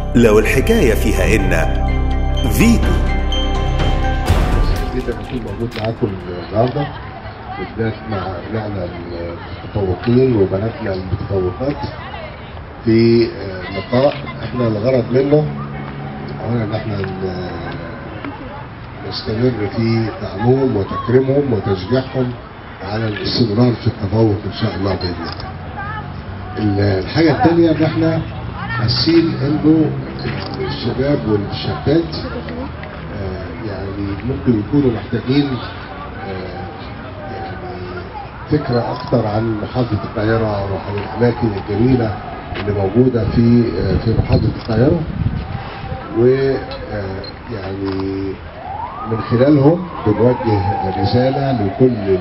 لو الحكاية فيها إن فيتو جدا اكون موجود معاكم النهارده بالذات مع ابنائنا المتفوقين وبناتنا المتفوقات في آه، لقاء احنا الغرض منه اولا ان احنا ن- نستمر في دعمهم وتكريمهم وتشجيعهم على الاستمرار في التفوق ان شاء الله باذن الله. ال- الحاجه الثانيه ان احنا حاسين انه الشباب والشابات آه، يعني ممكن يكونوا محتاجين آه، يعني فكرة أكثر عن محافظة القاهرة وعن الأماكن الجميلة اللي موجودة في آه، في محافظة القاهرة ويعني من خلالهم بنوجه رسالة لكل ال-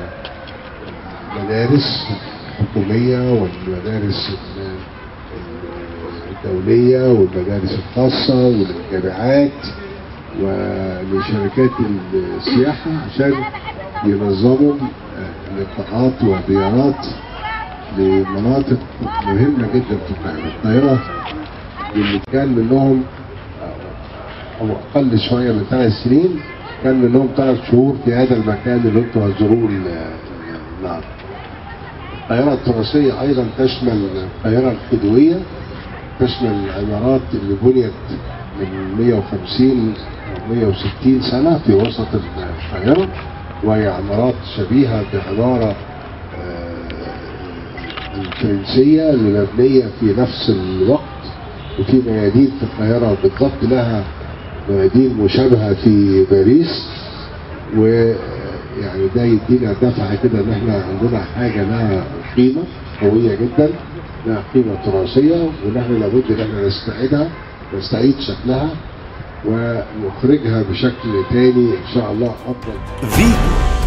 المدارس الحكومية والمدارس ال- الدولية والمدارس الخاصة والجامعات ولشركات السياحة عشان ينظموا آه، لقاءات وزيارات لمناطق مهمة جدا في القاهرة. القاهرة اللي كان منهم آه، أو أقل شوية من ثلاث سنين كان منهم ثلاث شهور في هذا المكان اللي انتم هتزوروه ال- النهارده. القاهرة التراثية أيضا تشمل القاهرة الخديوية تشمل العمارات اللي بنيت من 150 أو 160 سنة في وسط القاهرة وهي عمارات شبيهة بعمارة آه، الفرنسية اللي مبنية في نفس الوقت وفي ميادين في القاهرة بالضبط لها ميادين مشابهة في باريس ويعني ده يدينا دفعة كده ان احنا عندنا حاجة لها قيمة قوية جدا لها قيمة تراثية وان احنا لابد ان احنا نستعيدها نستعيد شكلها ونخرجها بشكل تاني ان شاء الله افضل فيتو